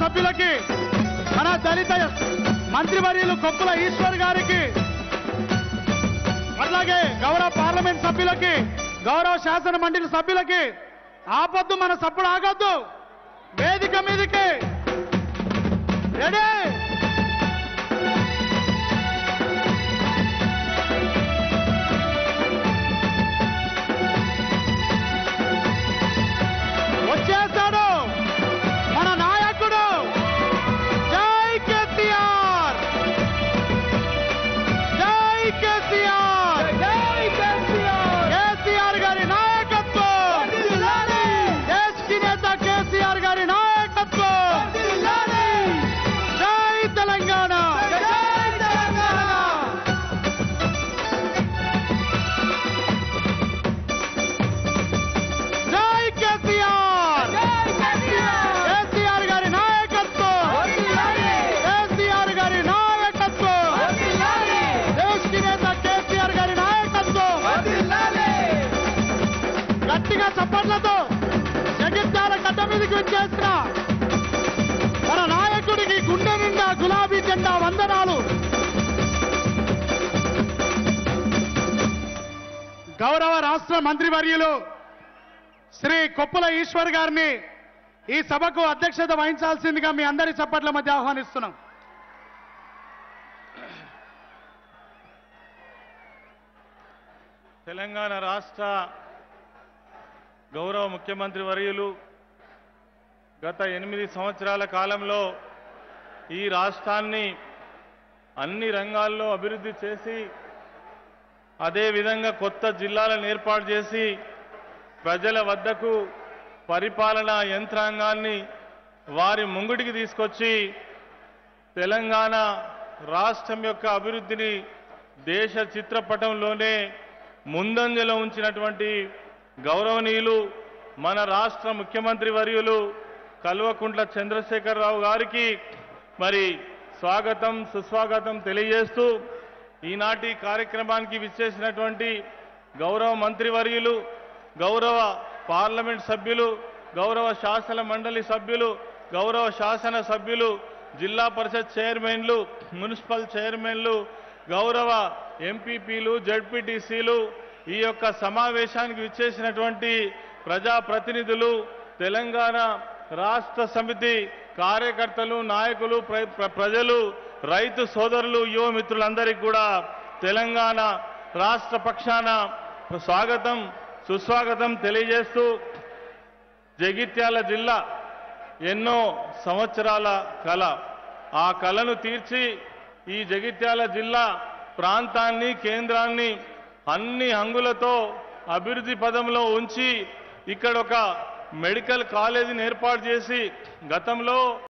సభ్యులకి మన దళిత మంత్రివర్యులు కొప్పుల ఈశ్వర్ గారికి అట్లాగే గౌరవ పార్లమెంట్ సభ్యులకి గౌరవ శాసన మండలి సభ్యులకి ఆపొద్దు మన సప్పుడు ఆగొద్దు వేదిక మీదకి రెడీ వచ్చేస్తాడు మన నాయకుడు జై కేసీఆర్ జై కేసీఆర్ జై కేసీఆర్ కేసీఆర్ గారి నాయకత్వం దేశ్ నేత కేసీఆర్ గారి నాయకత్వం జై తెలంగాణ జై తెలంగాణ జై కేసీఆర్ కేసీఆర్ గారి నాయకత్వం కేసీఆర్ గారి నాయకత్వం దేశ్ నేత కేసీఆర్ గారి నాయకత్వం గట్టిగా చప్పట్లతో జగిత్యాల గడ్డ మీదకి వచ్చేసిన మన నాయకుడికి గుండె నిండా గులాబీ జెండా వందనాలు గౌరవ రాష్ట్ర మంత్రివర్యులు శ్రీ కొప్పుల ఈశ్వర్ గారిని ఈ సభకు అధ్యక్షత వహించాల్సిందిగా మీ అందరి చప్పట్ల మధ్య ఆహ్వానిస్తున్నాం తెలంగాణ రాష్ట్ర గౌరవ ముఖ్యమంత్రి వర్యులు గత ఎనిమిది సంవత్సరాల కాలంలో ఈ రాష్ట్రాన్ని అన్ని రంగాల్లో అభివృద్ధి చేసి అదేవిధంగా కొత్త జిల్లాలను ఏర్పాటు చేసి ప్రజల వద్దకు పరిపాలనా యంత్రాంగాన్ని వారి ముంగుడికి తీసుకొచ్చి తెలంగాణ రాష్ట్రం యొక్క అభివృద్ధిని దేశ చిత్రపటంలోనే ముందంజలో ఉంచినటువంటి గౌరవనీయులు మన రాష్ట్ర ముఖ్యమంత్రి వర్యులు కల్వకుంట్ల చంద్రశేఖరరావు గారికి మరి స్వాగతం సుస్వాగతం తెలియజేస్తూ ఈనాటి కార్యక్రమానికి విచ్చేసినటువంటి గౌరవ మంత్రివర్యులు గౌరవ పార్లమెంట్ సభ్యులు గౌరవ శాసన మండలి సభ్యులు గౌరవ శాసన సభ్యులు జిల్లా పరిషత్ చైర్మన్లు మున్సిపల్ చైర్మన్లు గౌరవ ఎంపీపీలు జడ్పీటీసీలు ఈ యొక్క సమావేశానికి విచ్చేసినటువంటి ప్రజాప్రతినిధులు తెలంగాణ రాష్ట్ర సమితి కార్యకర్తలు నాయకులు ప్ర- ప్ర- ప్రజలు రైతు సోదరులు యువ మిత్రులందరికీ కూడా తెలంగాణ రాష్ట్ర పక్షాన స్వాగతం సుస్వాగతం తెలియజేస్తూ జగిత్యాల జిల్లా ఎన్నో సంవత్సరాల కళ ఆ కళను తీర్చి ఈ జగిత్యాల జిల్లా ప్రాంతాన్ని కేంద్రాన్ని అన్ని హంగులతో అభివృద్ధి పదంలో ఉంచి ఇక్కడ ఒక మెడికల్ కాలేజీని ఏర్పాటు చేసి గతంలో